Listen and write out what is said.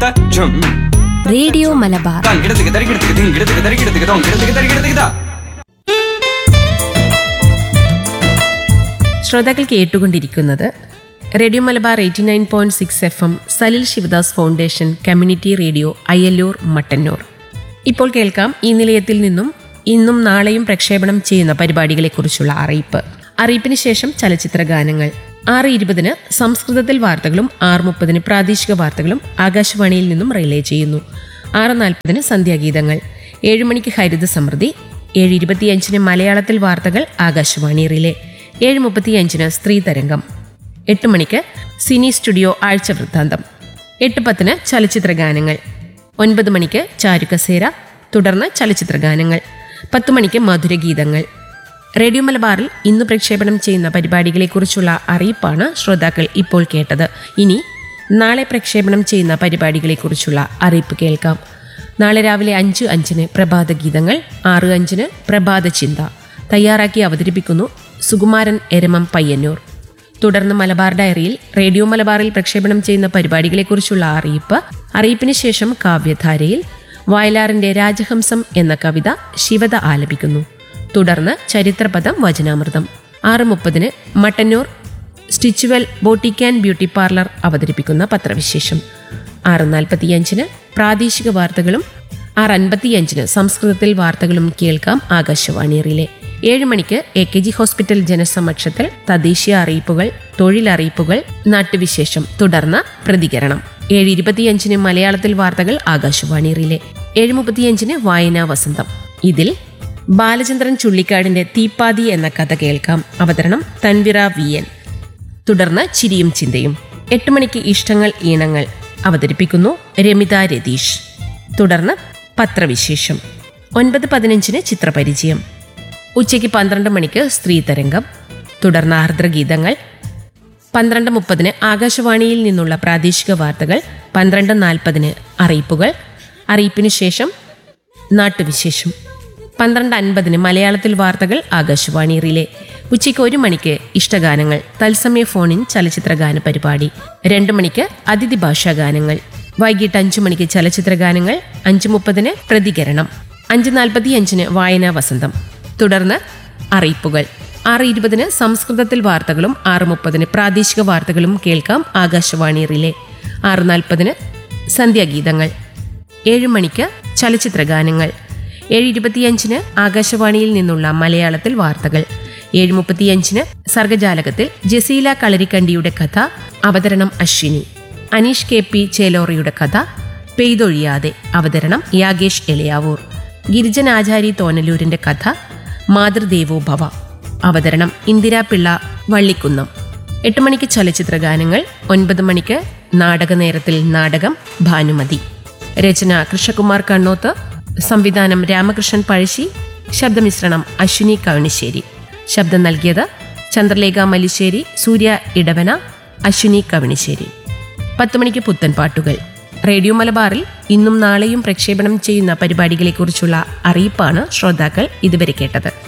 ഝും radio Malabar തങ്കിടത്തിക്ക് തരികിടത്തിക്ക് തിങ്കിടത്തിക്ക് തരികിടത്തിക്ക് തൊങ്കിടത്തിക്ക് തരികിടത്തിക്ക് താ ശ്രോതാക്കൾ കേട്ടുകൊണ്ടിരിക്കുന്നത് radio Malabar eighty nine point six F M Salil Sivadas foundation community radio Ayyallur Mattannur ഇപ്പോൾ കേൾക്കാം ഈ നിലയത്തിൽ നിന്നും ഇന്നും നാളെയും പ്രക്ഷേപണം ചെയ്യുന്ന പരിപാടികളെക്കുറിച്ചുള്ള അറിയിപ്പ് അറിയിപ്പിന് ശേഷം ചലച്ചിത്ര ഗാനങ്ങൾ ആറ് ഇരുപതിന് സംസ്കൃതത്തിൽ വാർത്തകളും ആറ് മുപ്പതിന് പ്രാദേശിക വാർത്തകളും ആകാശവാണിയിൽ നിന്നും റിലേ ചെയ്യുന്നു ആറ് നാൽപ്പതിന് സന്ധ്യാഗീതങ്ങൾ ഏഴ് മണിക്ക് ഹരിത സമൃദ്ധി ഏഴ് ഇരുപത്തിയഞ്ചിന് മലയാളത്തിൽ വാർത്തകൾ ആകാശവാണി റിലേ ഏഴ് മുപ്പത്തിയഞ്ചിന് സ്ത്രീ തരംഗം എട്ട് മണിക്ക് സിനി സ്റ്റുഡിയോ ആഴ്ച വൃത്താന്തം എട്ട് പത്തിന് ചലച്ചിത്ര ഗാനങ്ങൾ ഒൻപത് മണിക്ക് ചാരുകസേര തുടർന്ന് ചലച്ചിത്ര ഗാനങ്ങൾ പത്ത് മണിക്ക് മധുരഗീതങ്ങൾ റേഡിയോ മലബാറിൽ ഇന്ന് പ്രക്ഷേപണം ചെയ്യുന്ന പരിപാടികളെക്കുറിച്ചുള്ള അറിയിപ്പാണ് ശ്രോതാക്കൾ ഇപ്പോൾ കേട്ടത് ഇനി നാളെ പ്രക്ഷേപണം ചെയ്യുന്ന പരിപാടികളെക്കുറിച്ചുള്ള അറിയിപ്പ് കേൾക്കാം നാളെ രാവിലെ അഞ്ച് അഞ്ചിന് പ്രഭാത ഗീതങ്ങൾ ആറ് അഞ്ചിന് പ്രഭാത ചിന്ത തയ്യാറാക്കി അവതരിപ്പിക്കുന്നു സുകുമാരൻ എരമം പയ്യന്നൂർ തുടർന്ന് മലബാർ ഡയറിയിൽ റേഡിയോ മലബാറിൽ പ്രക്ഷേപണം ചെയ്യുന്ന പരിപാടികളെക്കുറിച്ചുള്ള അറിയിപ്പ് അറിയിപ്പിന് ശേഷം കാവ്യധാരയിൽ വയലാറിന്റെ രാജഹംസം എന്ന കവിത ശിവത ആലപിക്കുന്നു തുടർന്ന് ചരിത്രപദം വചനാമൃതം ആറ് മുപ്പതിന് Mattannur Stitchual boutique and beauty parlour അവതരിപ്പിക്കുന്ന പത്രവിശേഷം ആറ് നാൽപ്പത്തിയഞ്ചിന് പ്രാദേശിക വാർത്തകളും ആറ് അൻപത്തിയഞ്ചിന് സംസ്കൃതത്തിൽ വാർത്തകളും കേൾക്കാം ആകാശവാണി റിലേ ഏഴ് മണിക്ക് എ കെ ജി ഹോസ്പിറ്റൽ ജനസമക്ഷത്തിൽ തദ്ദേശീയ അറിയിപ്പുകൾ തൊഴിലറിയിപ്പുകൾ നാട്ടുവിശേഷം തുടർന്ന് പ്രതികരണം ഏഴ് ഇരുപത്തിയഞ്ചിന് മലയാളത്തിൽ വാർത്തകൾ ആകാശവാണി റിലേ ഏഴ് മുപ്പത്തിയഞ്ചിന് വായനാ വസന്തം ഇതിൽ ബാലചന്ദ്രൻ ചുള്ളിക്കാടിന്റെ തീപ്പാതി എന്ന കഥ കേൾക്കാം അവതരണം തൻവിറ വി എൻ തുടർന്ന് ചിരിയും ചിന്തയും എട്ട് മണിക്ക് ഇഷ്ടങ്ങൾ ഈണങ്ങൾ അവതരിപ്പിക്കുന്നു രമിത രതീഷ് തുടർന്ന് പത്രവിശേഷം ഒൻപത് പതിനഞ്ചിന് ചിത്രപരിചയം ഉച്ചയ്ക്ക് പന്ത്രണ്ട് മണിക്ക് സ്ത്രീ തരംഗം തുടർന്ന് ആർദ്രഗീതങ്ങൾ പന്ത്രണ്ട് മുപ്പതിന് ആകാശവാണിയിൽ നിന്നുള്ള പ്രാദേശിക വാർത്തകൾ പന്ത്രണ്ട് നാൽപ്പതിന് അറിയിപ്പുകൾ അറിയിപ്പിന് ശേഷം നാട്ടുവിശേഷം പന്ത്രണ്ട് അൻപതിന് മലയാളത്തിൽ വാർത്തകൾ ആകാശവാണി റിലേ ഉച്ചയ്ക്ക് ഒരു മണിക്ക് ഇഷ്ടഗാനങ്ങൾ തത്സമയ ഫോണിൻ ചലച്ചിത്ര ഗാന പരിപാടി രണ്ട് മണിക്ക് അതിഥി ഭാഷാ ഗാനങ്ങൾ വൈകിട്ട് അഞ്ചു മണിക്ക് ചലച്ചിത്ര ഗാനങ്ങൾ അഞ്ച് മുപ്പതിന് പ്രതികരണം അഞ്ച് നാൽപ്പത്തി അഞ്ചിന് വായനാ വസന്തം തുടർന്ന് അറിയിപ്പുകൾ ആറ് ഇരുപതിന് സംസ്കൃതത്തിൽ വാർത്തകളും ആറ് മുപ്പതിന് പ്രാദേശിക വാർത്തകളും കേൾക്കാം ആകാശവാണി റിലേ ആറ് നാൽപ്പതിന് സന്ധ്യാഗീതങ്ങൾ ഏഴ് മണിക്ക് ചലച്ചിത്ര ഗാനങ്ങൾ ഏഴ് ഇരുപത്തിയഞ്ചിന് ആകാശവാണിയിൽ നിന്നുള്ള മലയാളത്തിൽ വാർത്തകൾ ഏഴ് മുപ്പത്തിയഞ്ചിന് സർഗജാലകത്തിൽ ജസീല കളരിക്കണ്ടിയുടെ കഥ അവതരണം അശ്വിനി അനീഷ് കെ പി ചേലോറിയുടെ കഥ പെയ്തൊഴിയാതെ അവതരണം യാഗേഷ് എളിയാവൂർ ഗിരിജൻ ആചാരി തോനലൂരിന്റെ കഥ മാതൃദേവോ ഭവ അവതരണം ഇന്ദിരാപിള്ള വള്ളിക്കുന്നം എട്ട് മണിക്ക് ചലച്ചിത്ര ഗാനങ്ങൾ ഒൻപത് മണിക്ക് നാടകനേരത്തിൽ നാടകം ഭാനുമതി രചന കൃഷ്ണകുമാർ കണ്ണോത്ത് സംവിധാനം രാമകൃഷ്ണൻ പഴശ്ശി ശബ്ദമിശ്രണം അശ്വിനി കവണിശ്ശേരി ശബ്ദം നൽകിയത് ചന്ദ്രലേഖ മല്ലിശ്ശേരി സൂര്യ ഇടവന അശ്വിനി കവണിശ്ശേരി പത്ത് മണിക്ക് പുത്തൻ പാട്ടുകൾ റേഡിയോ മലബാറിൽ ഇന്നും നാളെയും പ്രക്ഷേപണം ചെയ്യുന്ന പരിപാടികളെക്കുറിച്ചുള്ള അറിയിപ്പാണ് ശ്രോതാക്കൾ ഇതുവരെ കേട്ടത്